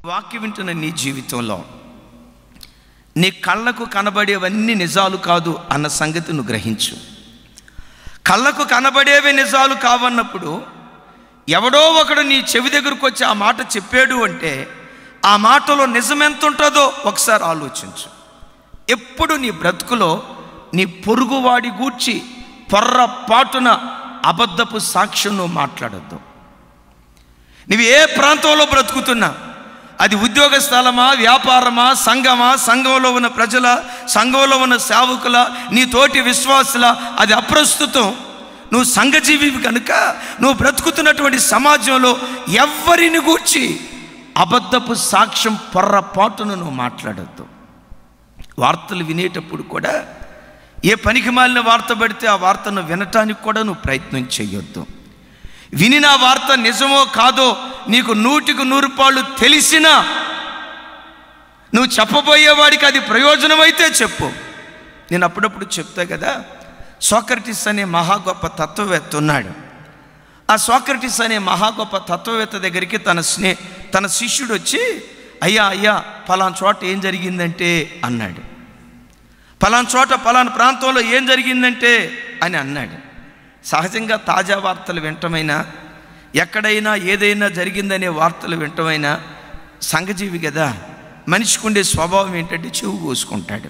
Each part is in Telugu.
వాక్యం వింటున్న నీ జీవితంలో నీ కళ్ళకు కనబడేవన్నీ నిజాలు కాదు అన్న సంగతి నువ్వు గ్రహించు కళ్ళకు కనబడేవి నిజాలు కావన్నప్పుడు ఎవడో ఒకడు నీ చెవి దగ్గరకు వచ్చి ఆ మాట చెప్పాడు అంటే ఆ మాటలో నిజమెంత ఉంటుందో ఒకసారి ఆలోచించు ఎప్పుడు నీ బ్రతుకులో నీ పొరుగువాడి గూర్చి పొర్రపాటున అబద్ధపు సాక్ష్యం నువ్వు మాట్లాడద్దు నువ్వు ఏ ప్రాంతంలో బ్రతుకుతున్నా అది ఉద్యోగ స్థలమా వ్యాపారమా సంఘమా సంఘంలో ఉన్న ప్రజల సంఘంలో ఉన్న సేవకుల నీ తోటి విశ్వాసుల అది అప్రస్తుతం నువ్వు సంఘజీవి కనుక నువ్వు బ్రతుకుతున్నటువంటి సమాజంలో ఎవ్వరిని గూర్చి అబద్ధపు సాక్ష్యం పొర్రపాటును నువ్వు మాట్లాడద్దు వార్తలు వినేటప్పుడు కూడా ఏ పనికి మాలిన వార్త పడితే ఆ వార్తను వినటానికి కూడా నువ్వు ప్రయత్నం చేయొద్దు వినిన వార్త నిజమో కాదో నీకు నూటికి నూరు పాళ్ళు తెలిసినా నువ్వు చెప్పబోయేవాడికి అది ప్రయోజనమైతే చెప్పు నేను అప్పుడప్పుడు చెప్తా కదా సోక్రటిస్ అనే మహా గొప్ప తత్వవేత్త ఉన్నాడు ఆ సోక్రటిస్ అనే మహా గొప్ప తత్వవేత్త దగ్గరికి తన స్నే తన శిష్యుడు వచ్చి అయ్యా అయ్యా పలానా చోట ఏం జరిగిందంటే అన్నాడు పలానా చోట పలానా ప్రాంతంలో ఏం జరిగిందంటే అని అన్నాడు సహజంగా తాజా వార్తలు వింటమైనా ఎక్కడైనా ఏదైనా జరిగిందనే వార్తలు వింటమైనా సంఘజీవి కదా మనిషికి ఉండే స్వభావం ఏంటంటే చెవు కోసుకుంటాడు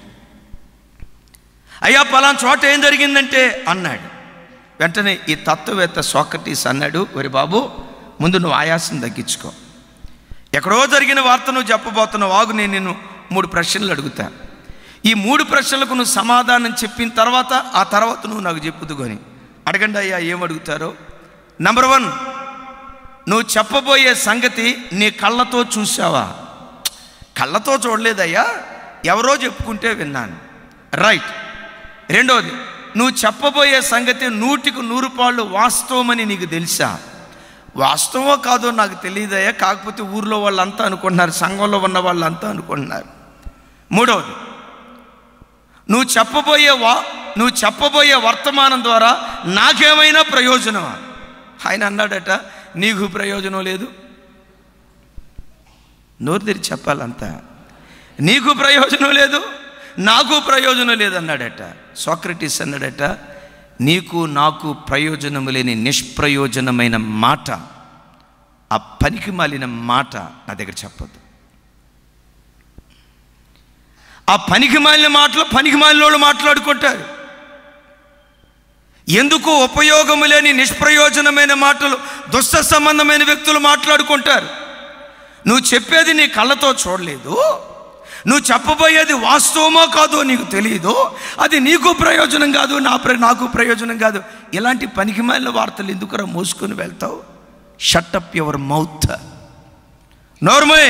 అయ్యా పలానా చోట ఏం జరిగిందంటే అన్నాడు వెంటనే ఈ తత్వవేత్త సోక్రటీస్ అన్నాడు ఒరి బాబు ముందు నువ్వు ఆయాసం తగ్గించుకో ఎక్కడో జరిగిన వార్త నువ్వు చెప్పబోతున్నావు ఆగు నేను నిన్ను మూడు ప్రశ్నలు అడుగుతా ఈ మూడు ప్రశ్నలకు నువ్వు సమాధానం చెప్పిన తర్వాత ఆ తర్వాత నువ్వు నాకు చెప్పుదుకొని అడగండి అయ్యా ఏం అడుగుతారో నంబర్ వన్ నువ్వు చెప్పబోయే సంగతి నీ కళ్ళతో చూసావా కళ్ళతో చూడలేదయ్యా ఎవరో చెప్పుకుంటే విన్నాను రైట్ రెండోది నువ్వు చెప్పబోయే సంగతి నూటికి నూరు పాళ్ళు వాస్తవమని నీకు తెలుసా వాస్తవమో కాదో నాకు తెలియదయ్యా కాకపోతే ఊర్లో వాళ్ళంతా అనుకుంటున్నారు సంఘంలో ఉన్న వాళ్ళంతా అనుకుంటున్నారు మూడవది నువ్వు చెప్పబోయే వా నువ్వు చెప్పబోయే వర్తమానం ద్వారా నాకేమైనా ప్రయోజనమా ఆయన అన్నాడట నీకు ప్రయోజనం లేదు నోరు తెరిచి చెప్పాలంతా నీకు ప్రయోజనం లేదు నాకు ప్రయోజనం లేదన్నాడట సోక్రటీస్ అన్నాడట నీకు నాకు ప్రయోజనం లేని నిష్ప్రయోజనమైన మాట ఆ పనికి మాలిన మాట నా దగ్గర చెప్పొద్దు ఆ పనికి మాలిన మాటలు పనికి మాలిన వాళ్ళు మాట్లాడుకుంటారు ఎందుకు ఉపయోగము లేని నిష్ప్రయోజనమైన మాటలు దుష్ట సంబంధమైన వ్యక్తులు మాట్లాడుకుంటారు నువ్వు చెప్పేది నీ కళ్ళతో చూడలేదు నువ్వు చెప్పబోయేది వాస్తవమో కాదో నీకు తెలియదు అది నీకు ప్రయోజనం కాదు నా ప్ర నాకు ప్రయోజనం కాదు ఇలాంటి పనికిమాలిన వార్తలు ఎందుకురా మోసుకొని వెళ్తావు షట్టప్ యువర్ మౌత్ నోర్మే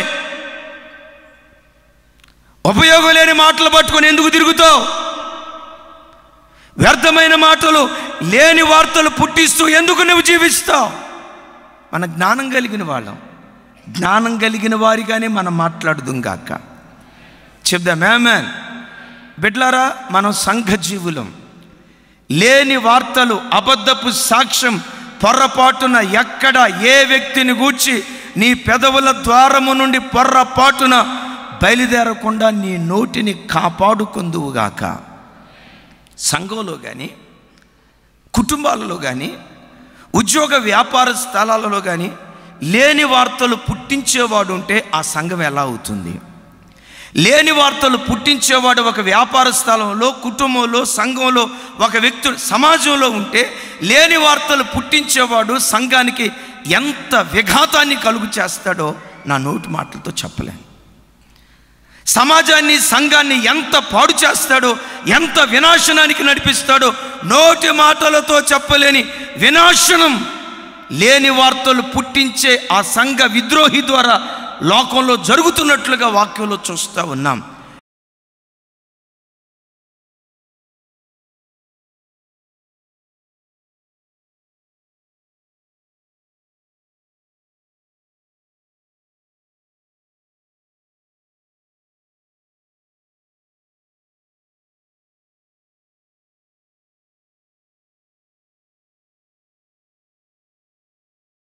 ఉపయోగం లేని మాటలు పట్టుకొని ఎందుకు తిరుగుతావు వ్యర్థమైన మాటలు లేని వార్తలు పుట్టిస్తూ ఎందుకు నువ్వు జీవిస్తావు మన జ్ఞానం కలిగిన వాళ్ళం జ్ఞానం కలిగిన వారిగానే మనం మాట్లాడుదాం గాక చెప్దాం మ్యాన్ బిడ్లారా మనం సంఘజీవులం లేని వార్తలు అబద్ధపు సాక్ష్యం పొర్రపాటున ఎక్కడ ఏ వ్యక్తిని గూర్చి నీ పెదవుల ద్వారము నుండి పొర్రపాటున బయలుదేరకుండా నీ నోటిని కాపాడుకుందువుగాక సంఘంలో కానీ కుటుంబాలలో కానీ ఉద్యోగ వ్యాపార స్థలాలలో కానీ లేని వార్తలు పుట్టించేవాడు ఉంటే ఆ సంఘం ఎలా అవుతుంది లేని వార్తలు పుట్టించేవాడు ఒక వ్యాపార స్థలంలో కుటుంబంలో సంఘంలో ఒక వ్యక్తి సమాజంలో ఉంటే లేని వార్తలు పుట్టించేవాడు సంఘానికి ఎంత విఘాతాన్ని కలుగు చేస్తాడో నా నోటి మాటలతో చెప్పలేను సమాజాన్ని సంఘాన్ని ఎంత పాడు చేస్తాడో ఎంత వినాశనానికి నడిపిస్తాడో నోటి మాటలతో చెప్పలేని వినాశనం లేని వార్తలు పుట్టించే ఆ సంఘ విద్రోహి ద్వారా లోకంలో జరుగుతున్నట్లుగా వాక్యంలో చూస్తూ ఉన్నాం